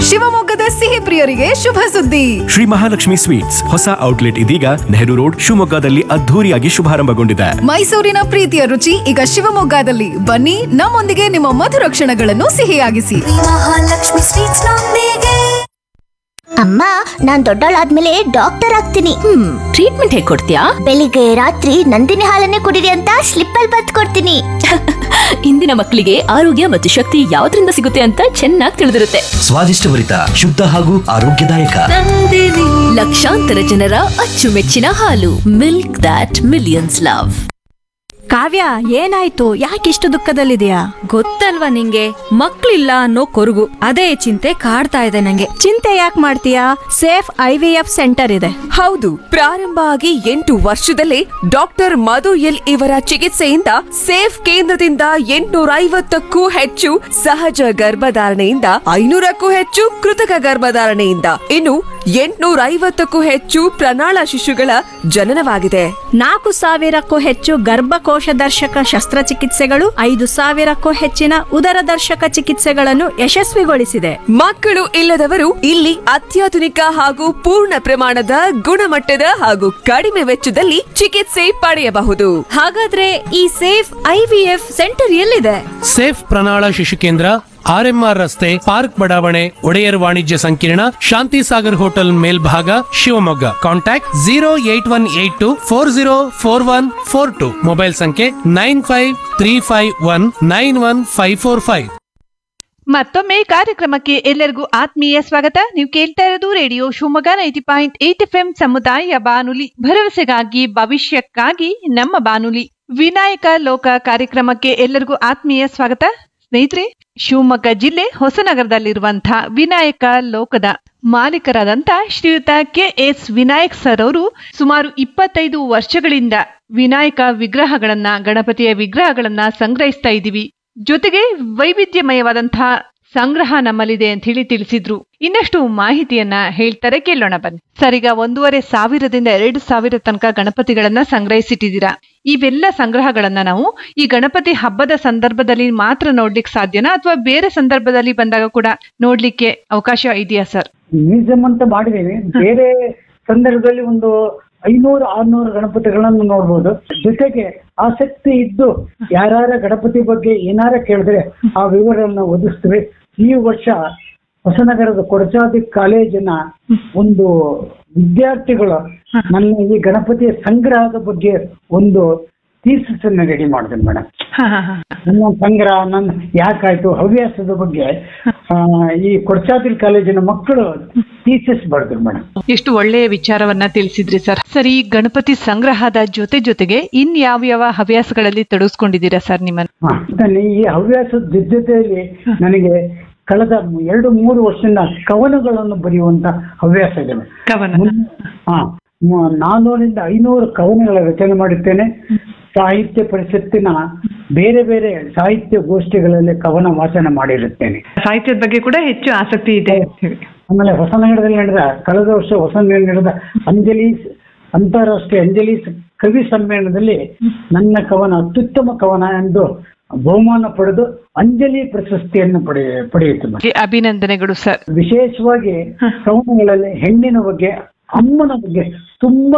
ಶಿವಮೊಗ್ಗದ ಸಿಹಿ ಪ್ರಿಯರಿಗೆ ಶುಭ ಸುದ್ದಿ ಶ್ರೀ ಮಹಾಲಕ್ಷ್ಮಿ ಸ್ವೀಟ್ಸ್ ಹೊಸ ಔಟ್ಲೆಟ್ ಇದೀಗ ನೆಹರು ರೋಡ್ ಶಿವಮೊಗ್ಗದಲ್ಲಿ ಅದ್ಧೂರಿಯಾಗಿ ಶುಭಾರಂಭಗೊಂಡಿದೆ ಮೈಸೂರಿನ ಪ್ರೀತಿಯ ರುಚಿ ಈಗ ಶಿವಮೊಗ್ಗದಲ್ಲಿ ಬನ್ನಿ ನಮ್ಮೊಂದಿಗೆ ನಿಮ್ಮ ಮಧುರ ಕ್ಷಣಗಳನ್ನು ಸಿಹಿಯಾಗಿಸಿ ಮಹಾಲಕ್ಷ್ಮಿ ಸ್ವೀಟ್ಸ್ ನೊಂದಿಗೆ ಅಮ್ಮ ನಾನ್ ದೊಡ್ಡವಳಾದ್ಮೇಲೆ ಡಾಕ್ಟರ್ ಆಗ್ತೀನಿ ಹ್ಮ್ ಟ್ರೀಟ್ಮೆಂಟ್ ಹೇಗ್ ಕೊಡ್ತೀಯಾ ಬೆಳಿಗ್ಗೆ ರಾತ್ರಿ ನಂದಿನಿ ಹಾಲನ್ನೇ ಕುಡಿರಿ ಅಂತ ಸ್ಲಿಪ್ ಅಲ್ಲಿ ಬತ್ ಕೊಡ್ತೀನಿ ಇಂದಿನ ಮಕ್ಕಳಿಗೆ ಆರೋಗ್ಯ ಮತ್ತು ಶಕ್ತಿ ಯಾವ್ದ್ರಿಂದ ಸಿಗುತ್ತೆ ಅಂತ ಚೆನ್ನಾಗಿ ತಿಳಿದಿರುತ್ತೆ ಸ್ವಾದಿಷ್ಟಭರಿತ ಶುದ್ಧ ಹಾಗೂ ಆರೋಗ್ಯದಾಯಕ ಲಕ್ಷಾಂತರ ಜನರ ಅಚ್ಚುಮೆಚ್ಚಿನ ಹಾಲು milk dot millions love Kavya ಏನಾಯ್ತು ಯಾಕಿಷ್ಟು ದುಃಖದಲ್ಲಿದೆಯಾ ಗೊತ್ತಲ್ವಾ ನಿಂಗೆ ಮಕ್ಳಿಲ್ಲ ಅನ್ನೋ ಕೊರಗು ಅದೇ ಚಿಂತೆ ಕಾಡ್ತಾ ಇದೆ ನಂಗೆ ಚಿಂತೆ ಯಾಕೆ ಮಾಡ್ತೀಯಾ safe I V F centre ಇದೆ ಹೌದು ಪ್ರಾರಂಭ ಆಗಿ ಎಂಟು ವರ್ಷದಲ್ಲೇ ಡಾಕ್ಟರ್ ಮಧು ಎಲ್ ಇವರ ಚಿಕಿತ್ಸೆಯಿಂದ ಸೇಫ್ ಕೇಂದ್ರದಿಂದ ಎಂಟುನೂರ ಐವತ್ತಕ್ಕೂ ಹೆಚ್ಚು ಸಹಜ ಗರ್ಭಧಾರಣೆಯಿಂದ ಐನೂರಕ್ಕೂ ಹೆಚ್ಚು ಕೃತಕ ಗರ್ಭಧಾರಣೆಯಿಂದ ಇನ್ನು ಎಂಟುನೂರ ಐವತ್ತಕ್ಕೂ ಹೆಚ್ಚು ಪ್ರಣಾಳ ಶಿಶುಗಳ ಜನನವಾಗಿದೆ ನಾಲ್ಕು ಸಾವಿರಕ್ಕೂ ಹೆಚ್ಚು ಗರ್ಭಕೋಶ ದರ್ಶಕ ಶಸ್ತ್ರಚಿಕಿತ್ಸೆಗಳು ಐದು ಸಾವಿರಕ್ಕೂ ಹೆಚ್ಚಿನ ಉದರ ದರ್ಶಕ ಚಿಕಿತ್ಸೆಗಳನ್ನು ಯಶಸ್ವಿಗೊಳಿಸಿದೆ ಮಕ್ಕಳು ಇಲ್ಲದವರು ಇಲ್ಲಿ ಅತ್ಯಾಧುನಿಕ ಹಾಗೂ ಪೂರ್ಣ ಪ್ರಮಾಣದ ಗುಣಮಟ್ಟದ ಹಾಗೂ ಕಡಿಮೆ ವೆಚ್ಚದಲ್ಲಿ ಚಿಕಿತ್ಸೆ ಪಡೆಯಬಹುದು ಹಾಗಾದ್ರೆ ಈ safe I V F centre ಎಲ್ಲಿದೆ ಸೇಫ್ ಪ್ರಣಾಳ ಶಿಶು ಕೇಂದ್ರ ಆರ್ಎಂಆರ್ ರಸ್ತೆ ಪಾರ್ಕ್ ಬಡಾವಣೆ ಒಡೆಯರ್ ವಾಣಿಜ್ಯ ಸಂಕೀರ್ಣ ಶಾಂತಿ ಸಾಗರ್ ಹೋಟೆಲ್ ಮೇಲ್ಭಾಗ Shivamogga contact zero eight one eight two four zero four one four two mobile ಸಂಖ್ಯೆ nine five three five one nine one five four five ಮತ್ತೊಮ್ಮೆ ಕಾರ್ಯಕ್ರಮಕ್ಕೆ ಎಲ್ಲರಿಗೂ ಆತ್ಮೀಯ ಸ್ವಾಗತ ನೀವು ಕೇಳ್ತಾ ಇರೋದು radio Shivamogga ninety point eight F M ಸಮುದಾಯ ಬಾನುಲಿ ಭರವಸೆಗಾಗಿ ಭವಿಷ್ಯಕ್ಕಾಗಿ ನಮ್ಮ ಬಾನುಲಿ ವಿನಾಯಕ ಲೋಕ ಕಾರ್ಯಕ್ರಮಕ್ಕೆ ಎಲ್ಲರಿಗೂ ಆತ್ಮೀಯ ಸ್ವಾಗತ ಸ್ನೇಹಿತರೆ ಶಿವಮೊಗ್ಗ ಜಿಲ್ಲೆ ಹೊಸನಗರದಲ್ಲಿರುವಂತಹ ವಿನಾಯಕ ಲೋಕದ ಮಾಲೀಕರಾದಂತ ಶ್ರೀಯುತ ಕೆ ಎಸ್ ವಿನಾಯಕ್ ಸರ್ ಅವರು ಸುಮಾರು ಇಪ್ಪತ್ತೈದು ವರ್ಷಗಳಿಂದ ವಿನಾಯಕ ವಿಗ್ರಹಗಳನ್ನ ಗಣಪತಿಯ ವಿಗ್ರಹಗಳನ್ನ ಸಂಗ್ರಹಿಸ್ತಾ ಇದ್ದೀವಿ ಜೊತೆಗೆ ವೈವಿಧ್ಯಮಯವಾದಂತಹ ಸಂಗ್ರಹ ನಮ್ಮಲ್ಲಿದೆ ಅಂತ ಹೇಳಿ ತಿಳಿಸಿದ್ರು ಇನ್ನಷ್ಟು ಮಾಹಿತಿಯನ್ನ ಹೇಳ್ತಾರೆ ಕೇಳೋಣ ಬನ್ನಿ ಸರ್ ಈಗ ಒಂದೂವರೆ ಸಾವಿರದಿಂದ ಎರಡು ಸಾವಿರ ತನಕ ಗಣಪತಿಗಳನ್ನ ಸಂಗ್ರಹಿಸಿಟ್ಟಿದ್ದೀರಾ ಇವೆಲ್ಲ ಸಂಗ್ರಹಗಳನ್ನ ನಾವು ಈ ಗಣಪತಿ ಹಬ್ಬದ ಸಂದರ್ಭದಲ್ಲಿ ಮಾತ್ರ ನೋಡ್ಲಿಕ್ಕೆ ಸಾಧ್ಯನಾ ಅಥವಾ ಬೇರೆ ಸಂದರ್ಭದಲ್ಲಿ ಬಂದಾಗ ಕೂಡ ನೋಡ್ಲಿಕ್ಕೆ ಅವಕಾಶ ಇದೆಯಾ ಸರ್ ಮ್ಯೂಸಿಯಂ ಅಂತ ಮಾಡಿದೀವಿ ಬೇರೆ ಸಂದರ್ಭದಲ್ಲಿ ಒಂದು ಐನೂರು ಆರ್ನೂರು ಗಣಪತಿಗಳನ್ನು ನೋಡ್ಬೋದು ಜೊತೆಗೆ ಆಸಕ್ತಿ ಇದ್ದು ಯಾರ್ಯಾರ ಗಣಪತಿ ಬಗ್ಗೆ ಏನಾರ ಕೇಳಿದ್ರೆ ಆ ವಿವರಗಳನ್ನ ಒದಗಿಸ್ತೀವಿ ಈ ವರ್ಷ ಹೊಸನಗರದ ಕೊಡಚಾದಿ ಕಾಲೇಜಿನ ಒಂದು ವಿದ್ಯಾರ್ಥಿಗಳು ನನ್ನ ಈ ಗಣಪತಿಯ ಸಂಗ್ರಹದ ಬಗ್ಗೆ ಒಂದು ಥೀಸಿಸ್ ಅನ್ನ ರೆಡಿ ಮಾಡಿದೆ ಮೇಡಮ್ ನನ್ನ ಸಂಗ್ರಹ ನನ್ನ ಯಾಕಾಯ್ತು ಹವ್ಯಾಸದ ಬಗ್ಗೆ ಆ, ಈ ಕೊಡಚಾದಿಲ್ ಕಾಲೇಜಿನ ಮಕ್ಕಳು ಥೀಸಿಸ್ ಬರೆದ್ರು ಮೇಡಮ್ ಎಷ್ಟು ಒಳ್ಳೆಯ ವಿಚಾರವನ್ನ ತಿಳಿಸಿದ್ರಿ ಸರ್ ಸರ್ ಈ ಗಣಪತಿ ಸಂಗ್ರಹದ ಜೊತೆ ಜೊತೆಗೆ ಇನ್ ಯಾವ ಯಾವ ಹವ್ಯಾಸಗಳಲ್ಲಿ ತೊಡಗಿಸ್ಕೊಂಡಿದ್ದೀರಾ ಸರ್ ನಿಮ್ಮನ್ನ ಹಾ, ನನ್ನ ಈ ಹವ್ಯಾಸದ ಜೊತೆಯಲ್ಲಿ ನನಗೆ ಕಳೆದ ಎರಡು ಮೂರು ವರ್ಷದಿಂದ ಕವನಗಳನ್ನು ಬರೆಯುವಂತ ಹವ್ಯಾಸ ಇದೆ madam. ಕವನ ಮುನ್- ಹಾ ಮ- ನಾನ್ನೂರಿಂದ ಐನೂರು ಕವನಗಳ ರಚನೆ ಮಾಡಿದ್ದೇನೆ ಸಾಹಿತ್ಯ ಪರಿಷತ್ತಿನ ಬೇರೆ ಬೇರೆ ಸಾಹಿತ್ಯ ಗೋಷ್ಠಿಗಳಲ್ಲಿ ಕವನ ವಾಚನ ಮಾಡಿರುತ್ತೇನೆ ಸಾಹಿತ್ಯದ ಬಗ್ಗೆ ಕೂಡ ಹೆಚ್ಚು ಆಸಕ್ತಿ ಇದೆ ಅಂತ ಹೇಳಿ. ಆಮೇಲೆ ಹೊಸನಗರದಲ್ಲಿ ನಡೆದ ಕಳೆದ ವರ್ಷ ಹೊಸನಗರದಲ್ಲಿ ನಡೆದ ಅಂಜಲಿ ಅಂತಾರಾಷ್ಟ್ರೀಯ ಅಂಜಲಿ ಸ- ಕವಿ ಸಮ್ಮೇಳನದಲ್ಲಿ ನನ್ನ ಕವನ ಅತ್ಯುತ್ತಮ ಕವನ ಎಂದು ಬಹುಮಾನ ಪಡೆದು ಅಂಜಲಿ ಪ್ರಶಸ್ತಿಯನ್ನು ಪಡೆ ಪಡೆಯಿತು madam. ಅಭಿನಂದನೆಗಳು ಸರ್ ವಿಶೇಷವಾಗಿ ಕವನಗಳಲ್ಲಿ ಹೆಣ್ಣಿನ ಬಗ್ಗೆ ಅಮ್ಮನ ಬಗ್ಗೆ ತುಂಬಾ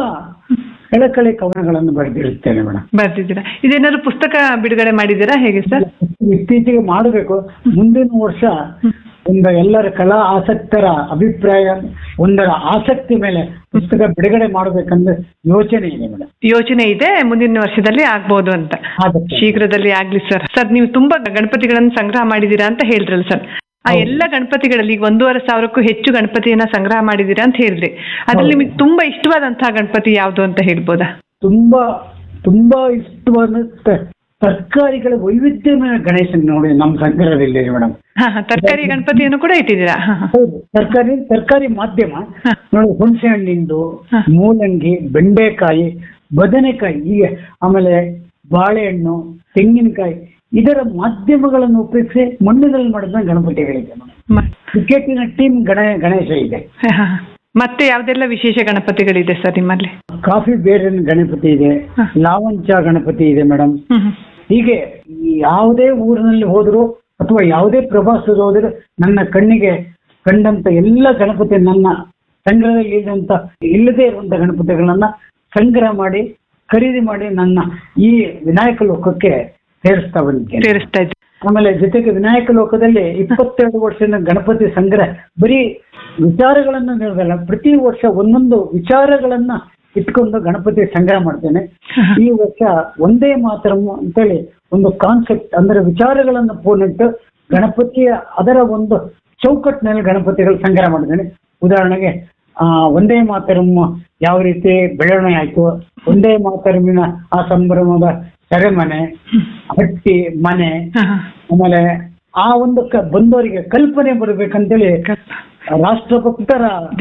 ಕಳಕಳಿ ಕವನಗಳನ್ನು ಬರೆದಿರುತ್ತೇನೆ ಮೇಡಮ್ ಬರ್ತಿದ್ದೀರಾ ಇದೇನಾದ್ರು ಪುಸ್ತಕ ಬಿಡುಗಡೆ ಮಾಡಿದ್ದೀರಾ ಹೇಗೆ ಸರ್ ಇತ್ತೀಚೆಗೆ ಮಾಡಬೇಕು ಮುಂದಿನ ವರ್ಷ ಒಂದು ಎಲ್ಲರ ಕಲಾ ಆಸಕ್ತರ ಅಭಿಪ್ರಾಯ ಒಂದರ ಆಸಕ್ತಿ ಮೇಲೆ ಪುಸ್ತಕ ಬಿಡುಗಡೆ ಮಾಡಬೇಕಂದ್ರೆ ಯೋಚನೆ ಇದೆ ಮೇಡಮ್ ಯೋಚನೆ ಇದೆ ಮುಂದಿನ ವರ್ಷದಲ್ಲಿ ಆಗ್ಬೋದು ಅಂತ ಶೀಘ್ರದಲ್ಲಿ ಆಗ್ಲಿ ಸರ್ ಸರ್ ನೀವು ತುಂಬಾ ಗಣಪತಿಗಳನ್ನು ಸಂಗ್ರಹ ಮಾಡಿದೀರಾ ಅಂತ ಹೇಳಿದ್ರಲ್ಲ ಸರ್ ಆ ಎಲ್ಲ ಗಣಪತಿಗಳಲ್ಲಿ ಈಗ ಒಂದೂವರೆ ಸಾವಿರಕ್ಕೂ ಹೆಚ್ಚು ಗಣಪತಿಯನ್ನ ಸಂಗ್ರಹ ಮಾಡಿದೀರಾ ಅಂತ ಹೇಳಿದ್ರಿ ಅದ್ರಲ್ಲಿ ನಿಮಗೆ ತುಂಬಾ ಇಷ್ಟವಾದಂತಹ ಗಣಪತಿ ಯಾವ್ದು ಅಂತ ಹೇಳ್ಬೋದಾ ತುಂಬಾ ತುಂಬಾ ಇಷ್ಟವಾದ ತ- ತರಕಾರಿಗಳ ವೈವಿಧ್ಯಮಯ ಗಣೇಶನ್ ನೋಡಿ ನಮ್ಮ ಸಂಗ್ರಹದಲ್ಲಿ ಮೇಡಮ್ ಹಾ ಹಾ ತರಕಾರಿ ಗಣಪತಿಯನ್ನು ಕೂಡ ಇಟ್ಟಿದ್ದೀರಾ ಹಾ ಹಾ ಹೌದು ತರಕಾರಿ ತರಕಾರಿ ಮಾಧ್ಯಮ ನೋಡಿ ಹುಣಸೆ ಹಣ್ಣಿಂದು ಮೂಲಂಗಿ ಬೆಂಡೆಕಾಯಿ ಬದನೆಕಾಯಿ ಹೀಗೆ ಆಮೇಲೆ ಬಾಳೆಹಣ್ಣು ತೆಂಗಿನಕಾಯಿ ಇದರ ಮಾಧ್ಯಮಗಳನ್ನು ಉಪಯೋಗಿಸಿ ಮಣ್ಣಿನಲ್ಲಿ ಮಾಡಿದ ಗಣಪತಿಗಳಿದೆ ಕ್ರಿಕೆಟಿನ ಟೀಮ್ ಗಣ ಗಣೇಶ ಇದೆ ಹಾ, ಹಾ. ಮತ್ತೆ ಯಾವ್ದೆಲ್ಲ ವಿಶೇಷ ಗಣಪತಿಗಳಿದೆ ಸರ್ ನಿಮ್ಮಲ್ಲಿ ಕಾಫಿ ಬೇರಿನ ಗಣಪತಿ ಇದೆ ಲಾವಂಚ ಗಣಪತಿ ಇದೆ ಮೇಡಮ್ ಹೀಗೆ ಯಾವುದೇ ಊರಿನಲ್ಲಿ ಹೋದ್ರು ಅಥವಾ ಯಾವುದೇ ಪ್ರವಾಸದ ಹೋದ್ರೆ ನನ್ನ ಕಣ್ಣಿಗೆ ಕಂಡಂತ ಎಲ್ಲ ಗಣಪತಿ ನನ್ನ ಸಂಗ್ರಹದಲ್ಲಿ ಇರುವಂತ ಇಲ್ಲದೆ ಇರುವಂತ ಗಣಪತಿಗಳನ್ನ ಸಂಗ್ರಹ ಮಾಡಿ ಖರೀದಿ ಮಾಡಿ ನನ್ನ ಈ ವಿನಾಯಕ ಲೋಕಕ್ಕೆ ಸೇರಿಸ್ತಾ ಬಂದಿದ್ದೇನೆ ಸೇರಿಸ್ತಾ ಇದ್ದೆ ಆಮೇಲೆ ಜೊತೆಗೆ ವಿನಾಯಕ ಲೋಕದಲ್ಲಿ ಇಪ್ಪತ್ತೆರಡು ವರ್ಷದ ಗಣಪತಿ ಸಂಗ್ರಹ ಬರೀ ವಿಚಾರಗಳನ್ನ ನೀಡೋದಲ್ಲ ಪ್ರತಿ ವರ್ಷ ಒಂದೊಂದು ವಿಚಾರಗಳನ್ನ ಇಟ್ಕೊಂಡು ಗಣಪತಿ ಸಂಗ್ರಹ ಮಾಡ್ತೇನೆ ಈ ವರ್ಷ ಒಂದೇ ಮಾತರಂ ಅಂತೇಳಿ ಒಂದು ಕಾನ್ಸೆಪ್ಟ್ ಅಂದ್ರೆ ವಿಚಾರಗಳನ್ನ ಪೂರ್ಣಿಟ್ಟು ಗಣಪತಿಯ ಅದರ ಒಂದು ಚೌಕಟ್ಟಿನಲ್ಲಿ ಗಣಪತಿಗಳು ಸಂಗ್ರಹ ಮಾಡಿದ್ದೇನೆ ಉದಾಹರಣೆಗೆ ಆ ಒಂದೇ ಮಾತರಂ ಯಾವ ರೀತಿ ಬೆಳವಣಿಗೆ ಆಯ್ತು ಒಂದೇ ಮಾತರಮಿನ ಆ ಸಂಭ್ರಮದ ಸೆರೆಮನೆ ಹಟ್ಟಿ ಮನೆ ಆಮೇಲೆ ಆ ಒಂದು ಕ- ಬಂದವರಿಗೆ ಕಲ್ಪನೆ ಬರಬೇಕಂತೇಳಿ ರಾಷ್ಟ್ರಭಕ್ತರ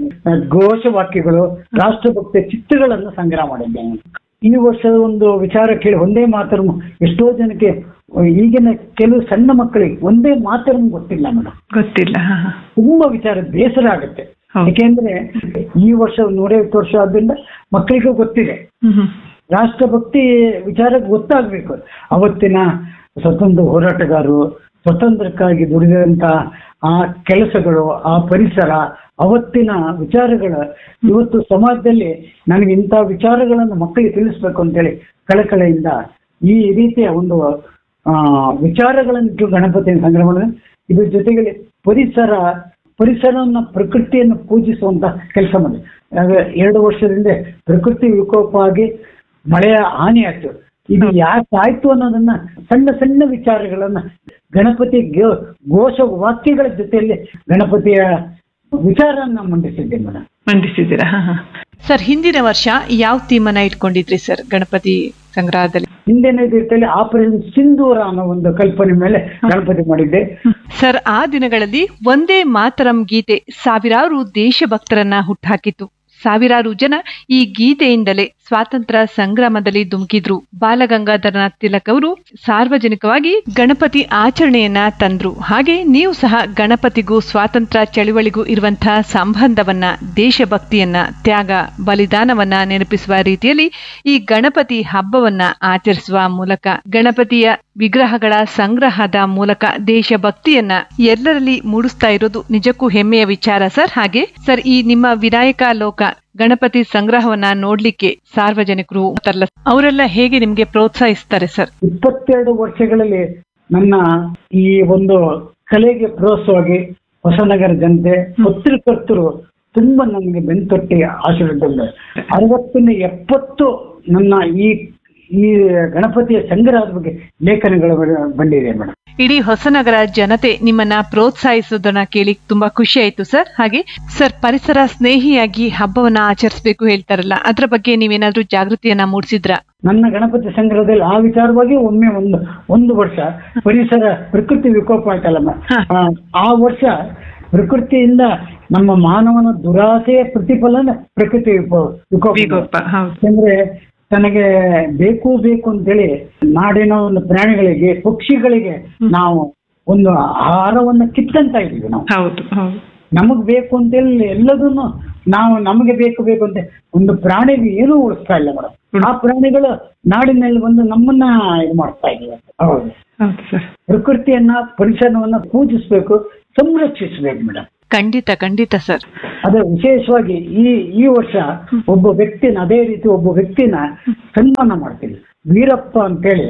ಘೋಷವಾಕ್ಯಗಳು ರಾಷ್ಟ್ರಭಕ್ತ ಚಿತ್ರಗಳನ್ನು ಸಂಗ್ರಹ ಮಾಡಿದ್ದೇನೆ ಈ ವರ್ಷದ ಒಂದು ವಿಚಾರ ಕೇಳಿ ಒಂದೇ ಮಾತರಂ ಎಷ್ಟೋ ಜನಕ್ಕೆ ಈಗಿನ ಕೆಲವು ಸಣ್ಣ ಮಕ್ಕಳಿಗೆ ಒಂದೇ ಮಾತರಂ ಗೊತ್ತಿಲ್ಲ ಮೇಡಮ್ ಗೊತ್ತಿಲ್ಲ ಹ, ಹ. ತುಂಬಾ ವಿಚಾರ ಬೇಸರ ಆಗುತ್ತೆ ಯಾಕೆಂದ್ರೆ ಈ ವರ್ಷ ನೂರೈವತ್ತು ವರ್ಷ ಆದ್ರಿಂದ ಮಕ್ಕಳಿಗೂ ಗೊತ್ತಿದೆ ರಾಷ್ಟ್ರಭಕ್ತಿ ವಿಚಾರ ಗೊತ್ತಾಗ್ಬೇಕು ಅವತ್ತಿನ ಸ್ವತಂತ್ರ ಹೋರಾಟಗಾರರು ಸ್ವತಂತ್ರಕ್ಕಾಗಿ ದುಡಿದಂತ ಆ ಕೆಲಸಗಳು ಆ ಪರಿಸರ ಅವತ್ತಿನ ವಿಚಾರಗಳ ಇವತ್ತು ಸಮಾಜದಲ್ಲಿ ನನಗೆ ಇಂಥ ವಿಚಾರಗಳನ್ನು ಮಕ್ಕಳಿಗೆ ತಿಳಿಸ್ಬೇಕು ಅಂತೇಳಿ ಕಳಕಳೆಯಿಂದ ಈ ರೀತಿಯ ಒಂದು ಆ ವಿಚಾರಗಳನ್ನು ಗಣಪತಿಯನ್ನು ಸಂಗ್ರಹ ಮಾಡಿದ್ರೆ ಇದ್ರ ಜೊತೆಗೆ ಪರಿಸರ ಪರಿಸರವನ್ನ ಪ್ರಕೃತಿಯನ್ನು ಪೂಜಿಸುವಂತ ಕೆಲಸ ಮಾಡಿ ಆಗ ಎರಡು ವರ್ಷದಿಂದ ಪ್ರಕೃತಿ ವಿಕೋಪ ಆಗಿ ಮಳೆಯ ಹಾನಿ ಆಯ್ತು ಇದು ಯಾಕೆ ಆಯ್ತು ಅನ್ನೋದನ್ನ ಸಣ್ಣ ಸಣ್ಣ ವಿಚಾರಗಳನ್ನ ಗಣಪತಿ ಗೋ- ಘೋಷ ವಾಕ್ಯಗಳ ಜೊತೆಯಲ್ಲಿ ಗಣಪತಿಯ ವಿಚಾರನ್ನ ಮಂಡಿಸಿದ್ದೆ ಮೇಡಮ್ ಮಂಡಿಸಿದ್ದೀರಾ ಹ, ಹ. ಸರ್ ಹಿಂದಿನ ವರ್ಷ ಯಾವ ಥೀಮನ್ನ ಇಟ್ಕೊಂಡಿದ್ರಿ ಸರ್ ಗಣಪತಿ ಸಂಗ್ರಹದಲ್ಲಿ ಹಿಂದಿನ ರೀತಿಯಲ್ಲಿ ಆಪರೇಷನ್ ಸಿಂಧೂರ ಅನ್ನೋ ಒಂದು ಕಲ್ಪನೆ ಮೇಲೆ ಗಣಪತಿ ಮಾಡಿದ್ದೆ ಸರ್ ಆ ದಿನಗಳಲ್ಲಿ ಒಂದೇ ಮಾತರಂ ಗೀತೆ ಸಾವಿರಾರು ದೇಶಭಕ್ತರನ್ನ ಹುಟ್ಟಾಕಿತು ಸಾವಿರಾರು ಜನ ಈ ಗೀತೆಯಿಂದಲೇ ಸ್ವಾತಂತ್ರ್ಯ ಸಂಗ್ರಾಮದಲ್ಲಿ ಧುಮುಕಿದ್ರು ಬಾಲಗಂಗಾಧರನಾಥ್ ತಿಲಕ್ ಅವರು ಸಾರ್ವಜನಿಕವಾಗಿ ಗಣಪತಿ ಆಚರಣೆಯನ್ನ ತಂದ್ರು ಹಾಗೆ ನೀವು ಸಹ ಗಣಪತಿಗೂ ಸ್ವಾತಂತ್ರ್ಯ ಚಳುವಳಿಗೂ ಇರುವಂತಹ ಸಂಬಂಧವನ್ನ ದೇಶಭಕ್ತಿಯನ್ನ ತ್ಯಾಗ ಬಲಿದಾನವನ್ನ ನೆನಪಿಸುವ ರೀತಿಯಲ್ಲಿ ಈ ಗಣಪತಿ ಹಬ್ಬವನ್ನ ಆಚರಿಸುವ ಮೂಲಕ ಗಣಪತಿಯ ವಿಗ್ರಹಗಳ ಸಂಗ್ರಹದ ಮೂಲಕ ದೇಶಭಕ್ತಿಯನ್ನ ಎಲ್ಲರಲ್ಲಿ ಮೂಡಿಸ್ತಾ ಇರೋದು ನಿಜಕ್ಕೂ ಹೆಮ್ಮೆಯ ವಿಚಾರ ಸರ್ ಹಾಗೆ ಸರ್ ಈ ನಿಮ್ಮ ವಿನಾಯಕ ಲೋಕ ಗಣಪತಿ ಸಂಗ್ರಹವನ್ನ ನೋಡ್ಲಿಕ್ಕೆ ಸಾರ್ವಜನಿಕರು ಬರ್ತಾರಲ್ಲ, ಅವರೆಲ್ಲ ಹೇಗೆ ನಿಮ್ಗೆ ಪ್ರೋತ್ಸಾಹಿಸ್ತಾರೆ ಸರ್ ಇಪ್ಪತ್ತೆರಡು ವರ್ಷಗಳಲ್ಲಿ ನನ್ನ ಈ ಒಂದು ಕಲೆಗೆ ಪ್ರೋತ್ಸಾಹವಾಗಿ ಹೊಸನಗರ ಜನತೆ ಪತ್ರಕರ್ತರು ತುಂಬಾ ನನಗೆ ಬೆನ್ತೊಟ್ಟಿ ಆಶೀರ್ವಾದ ಅರವತ್ತನೇ ಎಪ್ಪತ್ತು ನನ್ನ ಈ ಈ ಗಣಪತಿಯ ಸಂಗ್ರಹದ ಬಗ್ಗೆ ಲೇಖನಗಳು ಬಂದಿದೆ ಮೇಡಮ್ ಇಡೀ ಹೊಸನಗರ ಜನತೆ ನಿಮ್ಮನ್ನ ಪ್ರೋತ್ಸಾಹಿಸೋದನ್ನ ಕೇಳಿ ತುಂಬಾ ಖುಷಿ ಆಯ್ತು ಸರ್ ಹಾಗೆ ಸರ್ ಪರಿಸರ ಸ್ನೇಹಿಯಾಗಿ ಹಬ್ಬವನ್ನ ಆಚರಿಸಬೇಕು ಹೇಳ್ತಾರಲ್ಲ ಅದ್ರ ಬಗ್ಗೆ ನೀವೇನಾದ್ರೂ ಜಾಗೃತಿಯನ್ನ ಮೂಡಿಸಿದ್ರಾ ನನ್ನ ಗಣಪತಿ ಸಂಗ್ರಹದಲ್ಲಿ ಆ ವಿಚಾರವಾಗಿ ಒಮ್ಮೆ ಒಂದು ಒಂದು ವರ್ಷ ಪರಿಸರ ಪ್ರಕೃತಿ ವಿಕೋಪ ಆಯ್ತಲ್ಲ ಆ, ಆ ವರ್ಷ ಪ್ರಕೃತಿಯಿಂದ ನಮ್ಮ ಮಾನವನ ದುರಾಸೆಯ ಪ್ರತಿಫಲನ ಪ್ರಕೃತಿ ವಿಕೋ- ವಿಕೋಪ ಯಾಕಂದ್ರೆ ತನಗೆ ಬೇಕು ಬೇಕು ಅಂತೇಳಿ ನಾಡಿನ ಒಂದು ಪ್ರಾಣಿಗಳಿಗೆ ಪಕ್ಷಿಗಳಿಗೆ ನಾವು ಒಂದು ಆಹಾರವನ್ನ ಕಿತ್ತಂತ ಇದೀವಿ ನಾವು ಹೌದು ಹೌದು ನಮಗ್ ಬೇಕು ಅಂತೇಳಿ ಎಲ್ಲದನ್ನು ನಾವು ನಮಗೆ ಬೇಕು ಬೇಕು ಅಂತ ಒಂದು ಪ್ರಾಣಿಗೆ ಏನೂ ಉಳಿಸ್ತಾ ಇಲ್ಲ ಮೇಡಮ್ ಆ ಪ್ರಾಣಿಗಳು ನಾಡಿನಲ್ಲಿ ಬಂದು ನಮ್ಮನ್ನ ಇದು ಮಾಡ್ತಾ ಇದ್ದೀವಿ ಹೌದು ಹೌದು ಸರ್ ಪ್ರಕೃತಿಯನ್ನ ಪರಿಸರವನ್ನ ಪೂಜಿಸ್ಬೇಕು ಸಂರಕ್ಷಿಸ್ಬೇಕು ಮೇಡಮ್ ಖಂಡಿತ ಖಂಡಿತ ಸರ್ ಅದೇ ವಿಶೇಷವಾಗಿ ಈ ಈ ವರ್ಷ ಒಬ್ಬ ವ್ಯಕ್ತಿನ ಅದೇ ರೀತಿ ಒಬ್ಬ ವ್ಯಕ್ತಿನ ಸನ್ಮಾನ ಮಾಡ್ತೀನಿ ವೀರಪ್ಪ ಅಂತೇಳಿ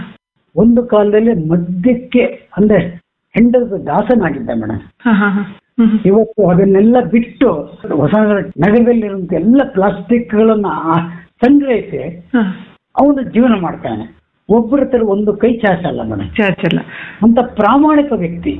ಒಂದು ಕಾಲದಲ್ಲಿ ಮದ್ಯಕ್ಕೆ ಅಂದ್ರೆ ಹೆಂಡದ ದಾಸನಾಗಿದ್ದ ಮೇಡಮ್ ಇವತ್ತು ಅದನ್ನೆಲ್ಲ ಬಿಟ್ಟು ಹೊಸ ನಗರದಲ್ಲಿರುವಂತ ಎಲ್ಲ ಪ್ಲಾಸ್ಟಿಕ್ಗಳನ್ನ ಆ- ಸಂಗ್ರಹಿಸಿ ಅವನು ಜೀವನ ಮಾಡ್ತಾನೆ ಒಬ್ಬರ ಹತ್ರ ಒಂದು ಕೈ ಚಾಚಲ್ಲ ಮೇಡಮ್ ಚಾಚಲ್ಲ ಅಂತ ಪ್ರಾಮಾಣಿಕ ವ್ಯಕ್ತಿ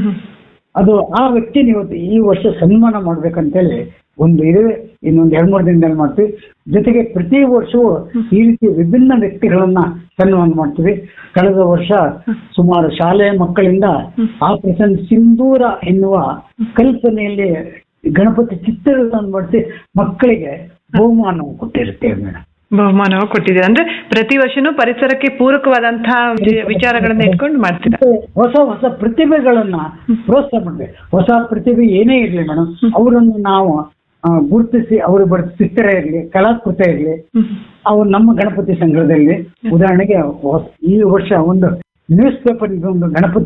ಅದು ಆ ವ್ಯಕ್ತಿನ ಇವತ್ತು ಈ ವರ್ಷ ಸನ್ಮಾನ ಮಾಡ್ಬೇಕಂತೇಳಿ ಒಂದು ಇದೆ ಇನ್ನೊಂದು ಎರಡ್ ಮೂರು ದಿನದಲ್ಲಿ ಮಾಡ್ತೀವಿ ಜೊತೆಗೆ ಪ್ರತಿ ವರ್ಷವೂ ಈ ರೀತಿ ವಿಭಿನ್ನ ವ್ಯಕ್ತಿಗಳನ್ನ ಸನ್ಮಾನ ಮಾಡ್ತೀವಿ ಕಳೆದ ವರ್ಷ ಸುಮಾರು ಶಾಲೆಯ ಮಕ್ಕಳಿಂದ ಆಪರೇಷನ್ ಸಿಂಧೂರ ಎನ್ನುವ ಕಲ್ಪನೆಯಲ್ಲಿ ಗಣಪತಿ ಚಿತ್ರಗಳನ್ನು ಮಾಡಿಸಿ ಮಕ್ಕಳಿಗೆ ಬಹುಮಾನ ಕೊಟ್ಟಿರುತ್ತೇವೆ ಮೇಡಮ್ ಬಹುಮಾನವ ಕೊಟ್ಟಿದ್ದೀರಾ ಅಂದ್ರೆ ಪ್ರತಿ ವರ್ಷನೂ ಪರಿಸರಕ್ಕೆ ಪೂರಕವಾದಂತಹ ವಿಚಾರಗಳನ್ನ ಇಟ್ಕೊಂಡು ಮಾಡ್ತೀರಾ ಮತ್ತೆ ಹೊಸ ಹೊಸ ಪ್ರತಿಭೆಗಳನ್ನ ಪ್ರೋತ್ಸಾಹ ಮಾಡ್ಬೇಕು ಹೊಸ ಪ್ರತಿಭೆ ಏನೇ ಇರ್ಲಿ ಮೇಡಮ್ ಅವರನ್ನು ನಾವು ಆ, ಗುರುತಿಸಿ ಅವರು ಬರ್ ಚಿತ್ರ ಇರಲಿ ಕಲಾಕೃತ ಇರಲಿ ಅವ್ರು ನಮ್ಮ ಗಣಪತಿ ಸಂಘದಲ್ಲಿ ಉದಾಹರಣೆಗೆ ಹೊಸ- ಈ ವರ್ಷ ಒಂದು ನ್ಯೂಸ್ ಪೇಪರ್ ಒಂದು ಗಣಪತಿ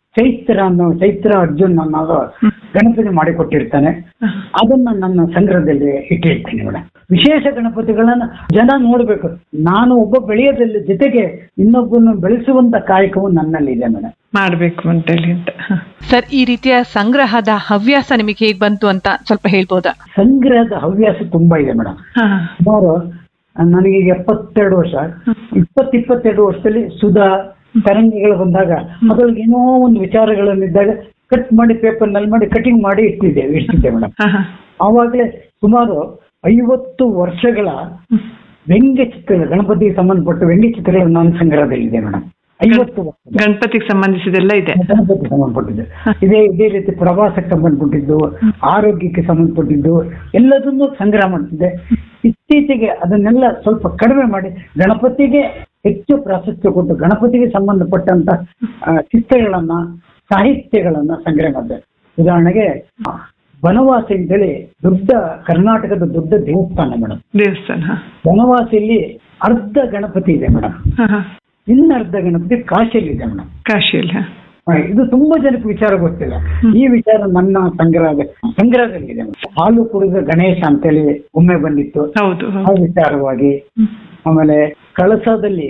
ಚೈತ್ರ ಅನ್ನೋ ಚೈತ್ರ ಅರ್ಜುನ್ ಅನ್ನೋದು ಗಣಪತಿ ಮಾಡಿಕೊಟ್ಟಿರ್ತಾನೆ ಅದನ್ನ ನನ್ನ ಸಂಗ್ರಹದಲ್ಲಿ ಇಟ್ಟಿರ್ತೀನಿ ಮೇಡಮ್ ವಿಶೇಷ ಗಣಪತಿಗಳನ್ನ ಜನ ನೋಡ್ಬೇಕು ನಾನು ಒಬ್ಬ ಬೆಳೆಯೋದ್ರಲ್ಲಿ ಜೊತೆಗೆ ಇನ್ನೊಬ್ಬನ್ನು ಬೆಳೆಸುವಂತ ಕಾಯಕವು ನನ್ನಲ್ಲಿದೆ ಮೇಡಮ್ ಮಾಡಬೇಕು ಅಂತೇಳಿ ಅಂತ ಸರ್ ಈ ರೀತಿಯ ಸಂಗ್ರಹದ ಹವ್ಯಾಸ ನಿಮಗೆ ಹೇಗೆ ಬಂತು ಅಂತ ಸ್ವಲ್ಪ ಹೇಳ್ಬೋದಾ ಸಂಗ್ರಹದ ಹವ್ಯಾಸ ತುಂಬಾ ಇದೆ ಮೇಡಮ್ ಸುಮಾರು ನನಗೆ ಈಗ ಎಪ್ಪತ್ತೆರಡು ವರ್ಷ ಇಪ್ಪತ್ ಇಪ್ಪತ್ತೆರಡು ವರ್ಷದಲ್ಲಿ ಸುಧಾ ತರಂಗಿಗಳು ಬಂದಾಗ ಅದ್ರೊಳಗೆ ಏನೋ ಒಂದು ವಿಚಾರಗಳನ್ನಿದ್ದಾಗ ಕಟ್ ಮಾಡಿ ಪೇಪರ್ ನಲ್ಲಿ ಮಾಡಿ ಕಟಿಂಗ್ ಮಾಡಿ ಇಟ್ಟಿದ್ದೆ ಇಡ್ತಿದ್ದೆ ಮೇಡಮ್ ಆವಾಗಲೇ ಸುಮಾರು ಐವತ್ತು ವರ್ಷಗಳ ವ್ಯಂಗ್ಯ ಚಿತ್ರಗಳು ಗಣಪತಿಗೆ ಸಂಬಂಧಪಟ್ಟ ವ್ಯಂಗ್ಯ ಚಿತ್ರಗಳು ನನ್ನ ಸಂಗ್ರಹದಲ್ಲಿದೆ ಮೇಡಮ್ ಐವತ್ತು ವರ್ಷ ಗಣಪತಿಗೆ ಸಂಬಂಧಿಸಿದೆಲ್ಲ ಇದೆ ಗಣಪತಿಗೆ ಸಂಬಂಧಪಟ್ಟಿದ್ದು ಇದೇ ಇದೇ ರೀತಿ ಪ್ರವಾಸಕ್ಕೆ ಸಂಬಂಧಪಟ್ಟಿದ್ದು ಆರೋಗ್ಯಕ್ಕೆ ಸಂಬಂಧಪಟ್ಟಿದ್ದು ಎಲ್ಲದನ್ನೂ ಸಂಗ್ರಹ ಮಾಡ್ತಿದ್ದೆ ಇತ್ತೀಚೆಗೆ ಅದನ್ನೆಲ್ಲ ಸ್ವಲ್ಪ ಕಡಿಮೆ ಮಾಡಿ ಗಣಪತಿಗೆ ಹೆಚ್ಚು ಪ್ರಾಶಸ್ತ್ಯ ಕೊಟ್ಟು ಗಣಪತಿಗೆ ಸಂಬಂಧಪಟ್ಟಂತ ಆ, ಚಿತ್ರಗಳನ್ನ ಸಾಹಿತ್ಯಗಳನ್ನ ಸಂಗ್ರಹ ಮಾಡಿದೆ ಉದಾಹರಣೆಗೆ ಆ, ಬನವಾಸಿ ಅಂತೇಳಿ ದೊಡ್ಡ ಕರ್ನಾಟಕದ ದೊಡ್ಡ ದೇವಸ್ಥಾನ ಮೇಡಮ್ ದೇವಸ್ಥಾನ ಬನವಾಸಿಯಲ್ಲಿ ಅರ್ಧ ಗಣಪತಿ ಇದೆ ಮೇಡಮ್ ಇನ್ನ ಅರ್ಧ ಗಣಪತಿ ಕಾಶಿಯಲ್ಲಿ ಇದೆ ಮೇಡಮ್ ಕಾಶಿಯಲ್ಲಿ ಆ, ಇದು ತುಂಬಾ ಜನಕ್ಕೆ ವಿಚಾರ ಗೊತ್ತಿಲ್ಲ ಈ ವಿಚಾರ ನನ್ನ ಸಂಗ್ರಹ ಸಂಗ್ರಹದಲ್ಲಿದೆ ಹಾಲು ಕುಡಿದ ಗಣೇಶ ಅಂತೇಳಿ ಒಮ್ಮೆ ಬಂದಿತ್ತು ಹೌದು ಆ ವಿಚಾರವಾಗಿ ಆಮೇಲೆ ಕಳಸದಲ್ಲಿ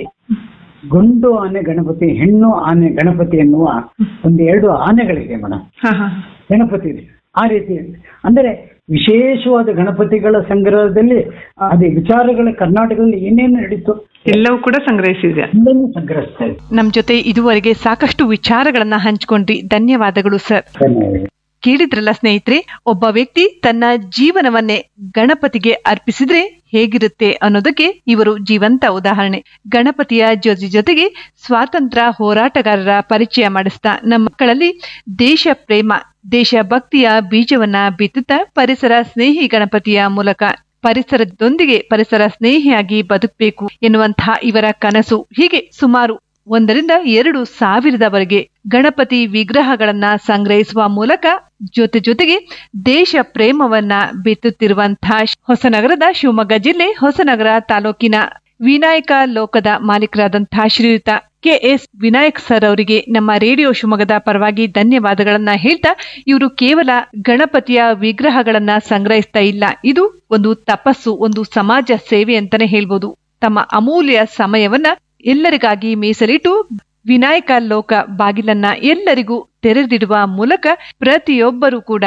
ಗಂಡು ಆನೆ ಗಣಪತಿ ಹೆಣ್ಣು ಆನೆ ಗಣಪತಿ ಎನ್ನುವ ಒಂದು ಎರಡು ಆನೆಗಳಿದೆ ಮೇಡಮ್ ಗಣಪತಿ ಇದೆ ಆ ರೀತಿ ಇದೆ. ಅಂದರೆ ವಿಶೇಷವಾದ ಗಣಪತಿಗಳ ಸಂಗ್ರಹದಲ್ಲಿ ಅದೇ ವಿಚಾರಗಳ ಕರ್ನಾಟಕದಲ್ಲಿ ಏನೇನು ನಡೀತು ಎಲ್ಲವೂ ಕೂಡ ಸಂಗ್ರಹಿಸಿದೆ ಎಲ್ಲವೂ ಸಂಗ್ರಹಿಸ್ತಾ ಇದೆ ನಮ್ ಜೊತೆ ಇದುವರೆಗೆ ಸಾಕಷ್ಟು ವಿಚಾರಗಳನ್ನ ಹಂಚ್ಕೊಂಡ್ರಿ ಧನ್ಯವಾದಗಳು ಸರ್ ಕೇಳಿದ್ರಲ್ಲ ಸ್ನೇಹಿತರೆ ಒಬ್ಬ ವ್ಯಕ್ತಿ ತನ್ನ ಜೀವನವನ್ನೇ ಗಣಪತಿಗೆ ಅರ್ಪಿಸಿದ್ರೆ ಹೇಗಿರುತ್ತೆ ಅನ್ನೋದಕ್ಕೆ ಇವರು ಜೀವಂತ ಉದಾಹರಣೆ ಗಣಪತಿಯ ಜೊತೆ ಜೊತೆಗೆ ಸ್ವಾತಂತ್ರ್ಯ ಹೋರಾಟಗಾರರ ಪರಿಚಯ ಮಾಡಿಸ್ತಾ ನಮ್ಮ ಮಕ್ಕಳಲ್ಲಿ ದೇಶ ಪ್ರೇಮ ದೇಶಭಕ್ತಿಯ ಬೀಜವನ್ನ ಬಿತ್ತುತ್ತಾ ಪರಿಸರ ಸ್ನೇಹಿ ಗಣಪತಿಯ ಮೂಲಕ ಪರಿಸರದೊಂದಿಗೆ ಪರಿಸರ ಸ್ನೇಹಿಯಾಗಿ ಬದುಕಬೇಕು ಎನ್ನುವಂತಹ ಇವರ ಕನಸು ಹೀಗೆ ಸುಮಾರು ಒಂದರಿಂದ ಎರಡು ಸಾವಿರದವರೆಗೆ ಗಣಪತಿ ವಿಗ್ರಹಗಳನ್ನ ಸಂಗ್ರಹಿಸುವ ಮೂಲಕ ಜೊತೆ ಜೊತೆಗೆ ದೇಶ ಪ್ರೇಮವನ್ನ ಬಿತ್ತುತ್ತಿರುವಂತಹ ಹೊಸನಗರದ ಶಿವಮೊಗ್ಗ ಜಿಲ್ಲೆ ಹೊಸನಗರ ತಾಲೂಕಿನ ವಿನಾಯಕ ಲೋಕದ ಮಾಲೀಕರಾದಂತಹ ಶ್ರೀಯುತ ಕೆ ಎಸ್ ವಿನಾಯಕ್ ಸರ್ ಅವರಿಗೆ ನಮ್ಮ ರೇಡಿಯೋ ಶಿವಮೊಗ್ಗದ ಪರವಾಗಿ ಧನ್ಯವಾದಗಳನ್ನ ಹೇಳ್ತಾ ಇವರು ಕೇವಲ ಗಣಪತಿಯ ವಿಗ್ರಹಗಳನ್ನ ಸಂಗ್ರಹಿಸ್ತಾ ಇಲ್ಲ ಇದು ಒಂದು ತಪಸ್ಸು ಒಂದು ಸಮಾಜ ಸೇವೆ ಅಂತಾನೆ ಹೇಳ್ಬೋದು ತಮ್ಮ ಅಮೂಲ್ಯ ಸಮಯವನ್ನ ಎಲ್ಲರಿಗಾಗಿ ಮೀಸಲಿಟ್ಟು ವಿನಾಯಕ ಲೋಕ ಬಾಗಿಲನ್ನ ಎಲ್ಲರಿಗೂ ತೆರೆದಿಡುವ ಮೂಲಕ ಪ್ರತಿಯೊಬ್ಬರೂ ಕೂಡ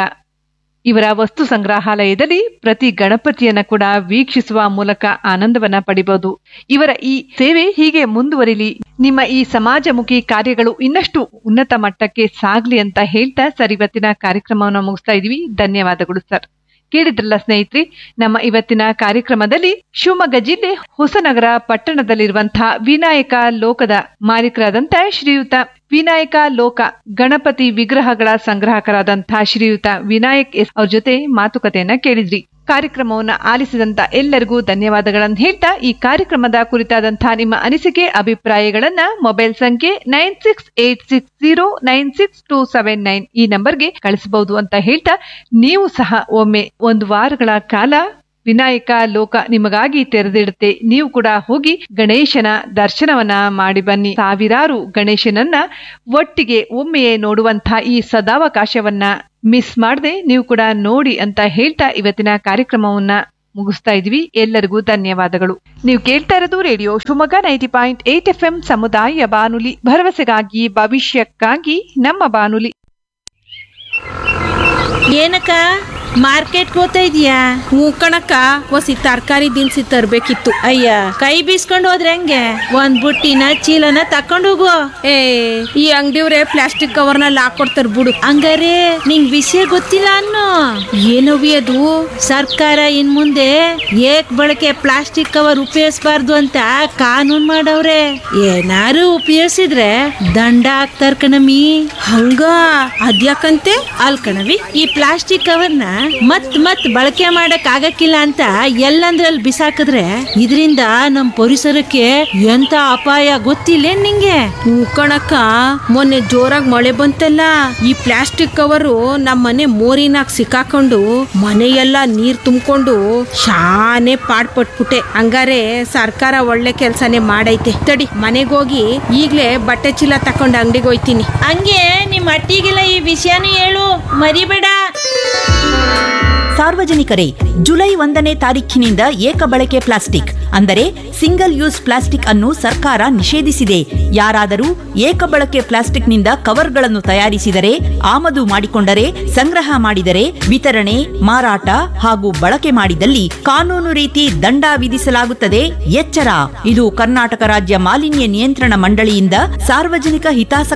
ಇವರ ವಸ್ತು ಸಂಗ್ರಹಾಲಯದಲ್ಲಿ ಪ್ರತಿ ಗಣಪತಿಯನ್ನ ಕೂಡ ವೀಕ್ಷಿಸುವ ಮೂಲಕ ಆನಂದವನ್ನ ಪಡಿಬಹುದು ಇವರ ಈ ಸೇವೆ ಹೀಗೆ ಮುಂದುವರಿಲಿ ನಿಮ್ಮ ಈ ಸಮಾಜಮುಖಿ ಕಾರ್ಯಗಳು ಇನ್ನಷ್ಟು ಉನ್ನತ ಮಟ್ಟಕ್ಕೆ ಸಾಗ್ಲಿ ಅಂತ ಹೇಳ್ತಾ ಸರ್ ಇವತ್ತಿನ ಕಾರ್ಯಕ್ರಮವನ್ನು ಮುಗಿಸ್ತಾ ಇದೀವಿ ಧನ್ಯವಾದಗಳು ಸರ್ ಕೇಳಿದ್ರಲ್ಲ ಸ್ನೇಹಿತರೆ ನಮ್ಮ ಇವತ್ತಿನ ಕಾರ್ಯಕ್ರಮದಲ್ಲಿ ಶಿವಮೊಗ್ಗ ಜಿಲ್ಲೆ ಹೊಸನಗರ ಪಟ್ಟಣದಲ್ಲಿರುವಂತಹ ವಿನಾಯಕ ಲೋಕದ ಮಾಲೀಕರಾದಂತಹ ಶ್ರೀಯುತ ವಿನಾಯಕ ಲೋಕ ಗಣಪತಿ ವಿಗ್ರಹಗಳ ಸಂಗ್ರಾಹಕರಾದಂತಹ ಶ್ರೀಯುತ ವಿನಾಯಕ್ ಎಸ್ ಅವ್ರ ಜೊತೆ ಮಾತುಕತೆಯನ್ನ ಕೇಳಿದ್ರಿ ಕಾರ್ಯಕ್ರಮವನ್ನ ಆಲಿಸಿದಂತ ಎಲ್ಲರಿಗೂ ಧನ್ಯವಾದಗಳನ್ನು ಹೇಳ್ತಾ ಈ ಕಾರ್ಯಕ್ರಮದ ಕುರಿತಾದಂತಹ ನಿಮ್ಮ ಅನಿಸಿಕೆ ಅಭಿಪ್ರಾಯಗಳನ್ನ ಮೊಬೈಲ್ ಸಂಖ್ಯೆ nine six eight six zero nine six two seven nine ಈ ನಂಬರ್ಗೆ ಕಳಿಸಬಹುದು ಅಂತ ಹೇಳ್ತಾ ನೀವು ಸಹ ಒಮ್ಮೆ ಒಂದು ವಾರಗಳ ಕಾಲ ವಿನಾಯಕ ಲೋಕ ನಿಮಗಾಗಿ ತೆರೆದಿಡುತ್ತೆ ನೀವು ಕೂಡ ಹೋಗಿ ಗಣೇಶನ ದರ್ಶನವನ್ನ ಮಾಡಿ ಬನ್ನಿ ಸಾವಿರಾರು ಗಣೇಶನನ್ನ ಒಟ್ಟಿಗೆ ಒಮ್ಮೆಯೇ ನೋಡುವಂತಹ ಈ ಸದಾವಕಾಶವನ್ನ ಮಿಸ್ ಮಾಡದೆ ನೀವು ಕೂಡ ನೋಡಿ ಅಂತ ಹೇಳ್ತಾ ಇವತ್ತಿನ ಕಾರ್ಯಕ್ರಮವನ್ನ ಮುಗಿಸ್ತಾ ಇದ್ವಿ ಎಲ್ಲರಿಗೂ ಧನ್ಯವಾದಗಳು ನೀವು ಕೇಳ್ತಾ ಇರೋದು radio Shivamogga ninety point eight F M ಸಮುದಾಯ ಬಾನುಲಿ ಭರವಸೆಗಾಗಿ ಭವಿಷ್ಯಕ್ಕಾಗಿ ನಮ್ಮ ಬಾನುಲಿ ಏನಕ್ಕ ಮಾರ್ಕೆಟ್ ಹೋಗ್ತಾ ಇದೀಯಾ ಹ್ಞೂ ಕಣಕ್ಕ ಒಸಿ ತರಕಾರಿ ದಿನಸಿ ತರ್ಬೇಕಿತ್ತು ಅಯ್ಯ ಕೈ ಬೀಸ್ಕೊಂಡು ಹೋದ್ರೆ ಹೆಂಗೆ ಒಂದ್ ಬುಟ್ಟಿನ ಚೀಲನ ತಕೊಂಡು ಹೋಗು ಏ ಈ ಅಂಗಡಿಯವ್ರೆ ಪ್ಲಾಸ್ಟಿಕ್ ಕವರ್ನಲ್ಲಿ ಹಾಕೊಡ್ತಾರ ಬಿಡು ಹಂಗಾರೆ ನಿಂಗ್ ವಿಷಯ ಗೊತ್ತಿಲ್ಲ ಅನ್ನೋ ಏನವಿ ಅದು ಸರ್ಕಾರ ಇನ್ ಮುಂದೆ ಏಕ್ ಬಳಕೆ ಪ್ಲಾಸ್ಟಿಕ್ ಕವರ್ ಉಪಯೋಗಿಸಬಾರ್ದು ಅಂತ ಕಾನೂನ್ ಮಾಡವ್ರೆ ಏನಾರು ಉಪಯೋಗಿಸಿದ್ರೆ ದಂಡ ಹಾಕ್ತಾರ ಕಣಮಿ ಹಂಗ ಅದ್ಯಾಕಂತೆ ಅಲ್ ಕಣವಿ ಈ ಪ್ಲಾಸ್ಟಿಕ್ ಕವರ್ನ ಮತ್ ಮತ್ ಬಳಕೆ ಮಾಡಕ್ ಆಗಕ್ಕಿಲ್ಲ ಅಂತ ಎಲ್ಲಂದ್ರಲ್ಲಿ ಬಿಸಾಕಿದ್ರೆ ಇದರಿಂದ ನಮ್ ಪರಿಸರಕ್ಕೆ ಎಂತ ಅಪಾಯ ಗೊತ್ತಿಲ್ಲ ನಿಂಗೆ ಕಣಕ್ಕ ಮೊನ್ನೆ ಜೋರಾಗಿ ಮಳೆ ಬಂತಲ್ಲ ಈ ಪ್ಲಾಸ್ಟಿಕ್ ಕವರು ನಮ್ ಮನೆ ಮೋರಿನಾಗ್ ಸಿಕ್ಕಾಕೊಂಡು ಮನೆಯೆಲ್ಲ ನೀರ್ ತುಂಬಿಕೊಂಡು ಶಾನೆ ಪಾಡ್ಪಟ್ಬಿಟ್ಟೆ ಹಂಗಾರೆ ಸರ್ಕಾರ ಒಳ್ಳೆ ಕೆಲ್ಸನೇ ಮಾಡೈತೆ ತಡಿ ಮನೆಗೋಗಿ ಈಗ್ಲೇ ಬಟ್ಟೆ ಚೀಲ ತಕೊಂಡು ಅಂಗಡಿಗೆ ಹೋಯ್ತೀನಿ ಹಂಗೆ ನಿಮ್ ಅಟ್ಟಿಗೆಲ್ಲ ಈ ವಿಷಯನೂ ಹೇಳು ಮರಿಬೇಡ ಸಾರ್ವಜನಿಕರೇ ಜುಲೈ ಒಂದನೇ ತಾರೀಖಿನಿಂದ ಏಕ ಬಳಕೆ ಪ್ಲಾಸ್ಟಿಕ್ ಅಂದರೆ ಸಿಂಗಲ್ ಯೂಸ್ ಪ್ಲಾಸ್ಟಿಕ್ ಅನ್ನು ಸರ್ಕಾರ ನಿಷೇಧಿಸಿದೆ ಯಾರಾದರೂ ಏಕ ಬಳಕೆ ಪ್ಲಾಸ್ಟಿಕ್ನಿಂದ ಕವರ್ಗಳನ್ನು ತಯಾರಿಸಿದರೆ ಆಮದು ಮಾಡಿಕೊಂಡರೆ ಸಂಗ್ರಹ ಮಾಡಿದರೆ ವಿತರಣೆ ಮಾರಾಟ ಹಾಗೂ ಬಳಕೆ ಮಾಡಿದಲ್ಲಿ ಕಾನೂನು ರೀತಿ ದಂಡ ವಿಧಿಸಲಾಗುತ್ತದೆ ಎಚ್ಚರ ಇದು ಕರ್ನಾಟಕ ರಾಜ್ಯ ಮಾಲಿನ್ಯ ನಿಯಂತ್ರಣ ಮಂಡಳಿಯಿಂದ ಸಾರ್ವಜನಿಕ ಹಿತಾಸಕ್ತಿ